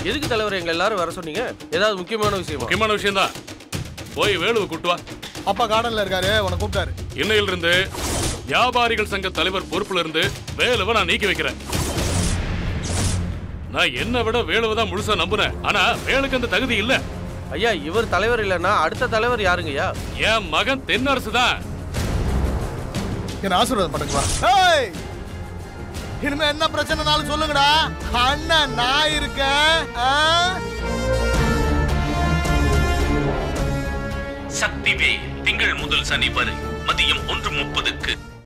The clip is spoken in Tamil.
எதுக்கு தலைவர் எங்களை எல்லாரும் வர சொன்னீங்க ஏதாவது முக்கியமான விஷயமா முக்கியமான விஷயம் தான் போய் வேலுவை கூட்டு வா அப்பா கார்டன்ல இருக்காரு உன்னை கூப்பிட்டாரு இன்னையில இருந்து வியாபாரிகள் சங்க தலைவர் பொறுப்புல இருந்து வேலுவை நான் நீக்கி வைக்கிறேன் நான் என்னை விட வேலுவை தான் முழுசா நம்புறேன் ஆனா வேலுக்கு அந்த தகுதி இல்ல ஐயா இவர் தலைவர் இல்லைன்னா அடுத்த தலைவர் யாருங்கய்யா என் மகன் தென்னரசு தான் என்ன ஆசீர்வாதம் பண்ணுங்களா ஏய் இனிமே என்ன பிரச்சனைனாலும் சொல்லுங்கடா அண்ணன் நான் இருக்கேன் ஆ? சக்திவே திங்கள் முதல் சனி வரை மதியம் ஒன்று முப்பதுக்கு